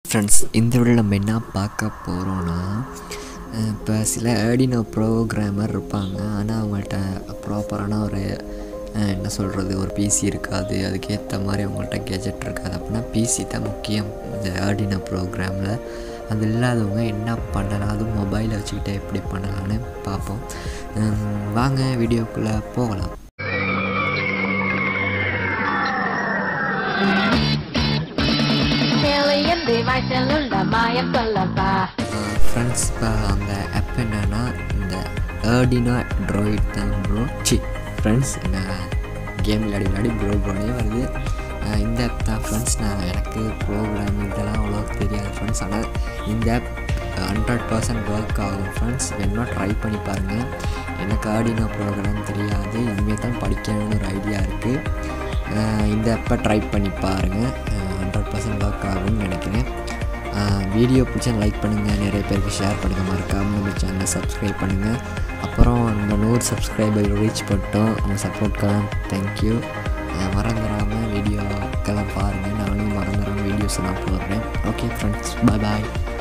friends இந்த வீடியோவில் நம்ம என்ன பார்க்க போகிறோன்னா இப்போ சில ஏடினோ ப்ரோக்ராமர் இருப்பாங்க ஆனால் அவங்கள்ட்ட ப்ராப்பரான ஒரு அஹ், என்ன சொல்கிறது ஒரு பிசி இருக்காது அதுக்கேற்ற மாதிரி அவங்கள்ட்ட கெஜெட் இருக்காது அப்படின்னா பிசி தான் முக்கியம் இந்த ஏடினோ ப்ரோக்ராமில் அது இல்லாதவங்க என்ன பண்ணலாம் அதுவும் மொபைலை வச்சுக்கிட்டே எப்படி பண்ணலான்னு பார்ப்போம் உம், வாங்க வீடியோக்குள்ளே போகலாம் Million devices உள்ள மாயம் சொல்லப்பா ஃப்ரெண்ட்ஸ் இப்போ அந்த ஆப் என்னன்னா இந்த ஏர்டினோ ட்ராயிட் தான் ப்ரோ சி ஃப்ரெண்ட்ஸ் நான் கேம் விளையாடி விளையாடி ப்ரோ ப்ரோனே வருது அஹ் இந்த ஆப் தான் ஃப்ரெண்ட்ஸ் நான் எனக்கு ப்ரோக்ராம் இதெல்லாம் அவ்வளோ தெரியாது ஃப்ரெண்ட்ஸ் ஆனால் இந்த ஆப் ஹண்ட்ரட் பர்சன்ட் ஒர்க் ஆகும் ஃப்ரெண்ட்ஸ் வேணுமா ட்ரை பண்ணி பாருங்கள் எனக்கு ஆடினோ ப்ரோக்ராம் தெரியாது இனிமேல் தான் படிக்கணும்னு ஒரு ஐடியா இருக்குது இந்த ஆப்பை ட்ரை பண்ணி பாருங்கள் ஹண்ட்ரட் பர்சன்ட் ஒர்க் ஆகும்னு நினைக்கிறேன் வீடியோ பிடிச்சா லைக் பண்ணுங்கள் நிறைய பேருக்கு ஷேர் பண்ணுங்க மறக்காமல் நம்ம சேனலை சப்ஸ்கிரைப் பண்ணுங்கள் அப்புறம் நம்ம நூறு சப்ஸ்கிரைபர் ரீச் பண்ணிட்டோம் உங்கள் சப்போர்ட்க்கெல்லாம் தேங்க்யூ மறந்துடாமல் வீடியோக்கெல்லாம் பாருங்கள் நானும் மறந்துடாமல் வீடியோஸ் எல்லாம் போடுறேன் ஓகே ஃப்ரெண்ட்ஸ் பாய் பாய்